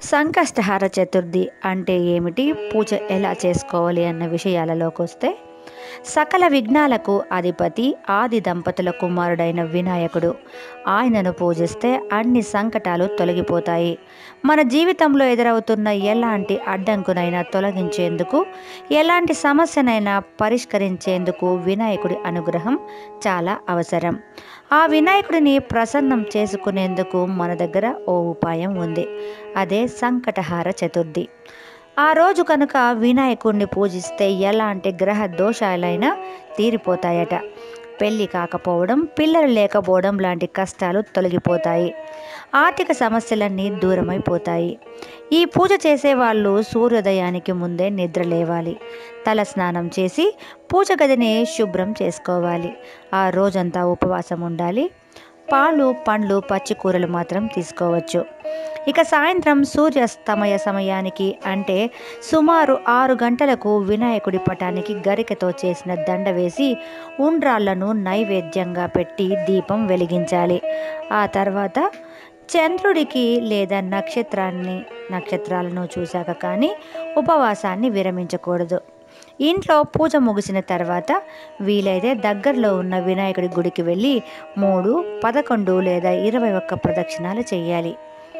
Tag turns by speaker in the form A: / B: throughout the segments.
A: సంకష్టహార చతుర్థి అంటే ఏమిటి పూజ ఎలా చేసుకోవాలి అన్న విషయాలలోకి వస్తే సకల విఘ్నాలకు అధిపతి ఆది దంపతుల కుమారుడైన వినాయకుడు ఆయనను పూజిస్తే అన్ని సంకటాలు తొలగిపోతాయి మన జీవితంలో ఎదురవుతున్న ఎలాంటి అడ్డంకునైనా తొలగించేందుకు ఎలాంటి సమస్యనైనా పరిష్కరించేందుకు వినాయకుడి అనుగ్రహం చాలా అవసరం ఆ వినాయకుడిని ప్రసన్నం చేసుకునేందుకు మన దగ్గర ఓ ఉపాయం ఉంది అదే సంకటహార చతుర్థి ఆ రోజు కనుక వినాయకుడిని పూజిస్తే ఎలాంటి గ్రహ దోషాలైనా తీరిపోతాయట పెళ్ళి కాకపోవడం పిల్లలు లేకపోవడం లాంటి కష్టాలు తొలగిపోతాయి ఆర్థిక సమస్యలన్నీ దూరమైపోతాయి ఈ పూజ చేసేవాళ్ళు సూర్యోదయానికి ముందే నిద్ర లేవాలి తల స్నానం చేసి పూజ గదిని శుభ్రం చేసుకోవాలి ఆ రోజంతా ఉపవాసం ఉండాలి పాలు పండ్లు పచ్చి కూరలు మాత్రం తీసుకోవచ్చు ఇక సాయంత్రం సూర్యాస్తమయ సమయానికి అంటే సుమారు ఆరు గంటలకు వినాయకుడి పటానికి గరికతో చేసిన దండ వేసి ఉండ్రాళ్లను నైవేద్యంగా పెట్టి దీపం వెలిగించాలి ఆ తర్వాత చంద్రుడికి లేదా నక్షత్రాన్ని నక్షత్రాలను చూశాక కానీ ఉపవాసాన్ని విరమించకూడదు ఇంట్లో పూజ ముగిసిన తర్వాత వీలైతే దగ్గరలో ఉన్న వినాయకుడి గుడికి వెళ్ళి మూడు పదకొండు లేదా ఇరవై ఒక్క ప్రదక్షిణాలు చేయాలి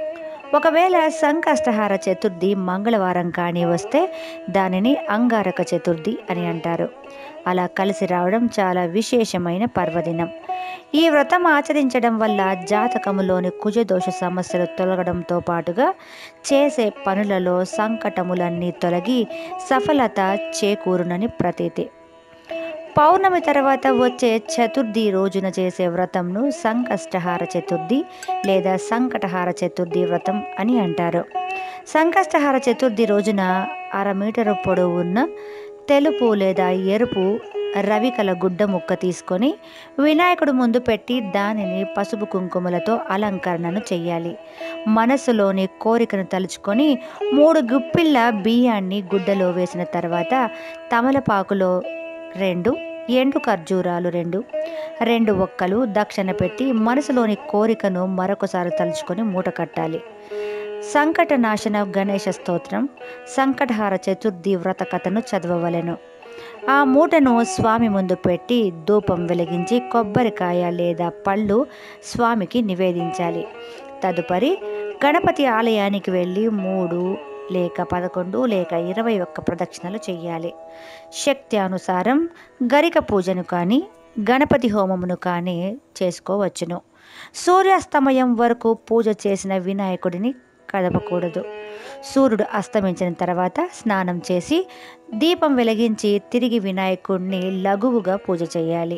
A: ఒకవేళ సంకష్టహార చతుర్థి మంగళవారం కానీ వస్తే దానిని అంగారక చతుర్థి అని అంటారు అలా కలిసి రావడం చాలా విశేషమైన పర్వదినం ఈ వ్రతం ఆచరించడం వల్ల జాతకములోని కుజదోష సమస్యలు తొలగడంతో పాటుగా చేసే పనులలో సంకటములన్నీ తొలగి సఫలత చేకూరునని ప్రతీతి పౌర్ణమి తర్వాత వచ్చే చతుర్థి రోజున చేసే వ్రతంను సంకష్టహార చతుర్థి లేదా సంకటహార చతుర్థి వ్రతం అని అంటారు సంకష్టహార చతుర్థి రోజున అర మీటరు పొడవు ఉన్న తెలుపు లేదా ఎరుపు రవికల గుడ్డ ముక్క తీసుకొని వినాయకుడు ముందు పెట్టి దానిని పసుపు కుంకుమలతో అలంకరణను చెయ్యాలి మనసులోని కోరికను తలుచుకొని మూడు గుప్పిళ్ళ బియ్యాన్ని గుడ్డలో వేసిన తర్వాత తమలపాకులో రెండు ఎండు ఖర్జూరాలు రెండు రెండు ఒక్కలు దక్షిణ పెట్టి మనసులోని కోరికను మరొకసారి తలుచుకొని మూట కట్టాలి సంకట నాశన గణేష స్తోత్రం సంకటహార చతుర్థి వ్రత కథను చదవవలెను ఆ మూటను స్వామి ముందు పెట్టి ధూపం వెలిగించి కొబ్బరికాయ లేదా పళ్ళు స్వామికి నివేదించాలి తదుపరి గణపతి ఆలయానికి వెళ్ళి మూడు లేక పదకొండు లేక ఇరవై ఒక్క ప్రదక్షిణలు చేయాలి శక్తి అనుసారం గరిక పూజను కానీ గణపతి హోమమును కానీ చేసుకోవచ్చును సూర్యాస్తమయం వరకు పూజ చేసిన వినాయకుడిని కదపకూడదు సూర్యుడు అస్తమించిన తర్వాత స్నానం చేసి దీపం వెలిగించి తిరిగి వినాయకుడిని లఘువుగా పూజ చేయాలి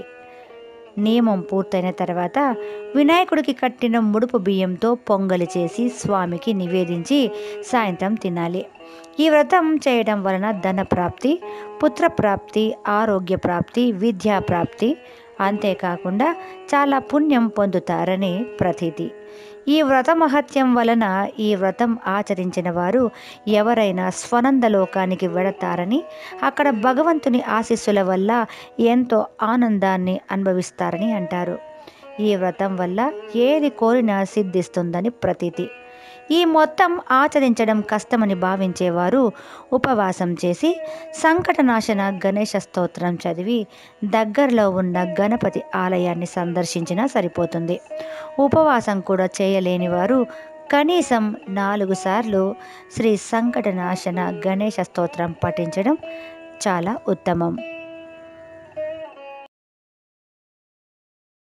A: నియమం పూర్తయిన తర్వాత వినాయకుడికి కట్టిన ముడుపు బియ్యంతో పొంగలి చేసి స్వామికి నివేదించి సాయంత్రం తినాలి ఈ వ్రతం చేయడం వలన ధన ప్రాప్తి పుత్రప్రాప్తి ఆరోగ్య ప్రాప్తి విద్యా ప్రాప్తి అంతేకాకుండా చాలా పుణ్యం పొందుతారని ప్రతీతి ఈ వ్రత మహత్యం వలన ఈ వ్రతం ఆచరించిన వారు ఎవరైనా స్వనంద లోకానికి వెడతారని అక్కడ భగవంతుని ఆశీస్సుల వల్ల ఎంతో ఆనందాన్ని అనుభవిస్తారని అంటారు ఈ వ్రతం వల్ల ఏది కోరినా సిద్ధిస్తుందని ప్రతీతి ఈ మొత్తం ఆచరించడం కష్టమని భావించేవారు ఉపవాసం చేసి సంకటనాశన గణేష స్తోత్రం చదివి దగ్గరలో ఉన్న గణపతి ఆలయాన్ని సందర్శించినా సరిపోతుంది ఉపవాసం కూడా చేయలేని వారు కనీసం నాలుగు సార్లు శ్రీ సంకటనాశన గణేష స్తోత్రం పఠించడం చాలా ఉత్తమం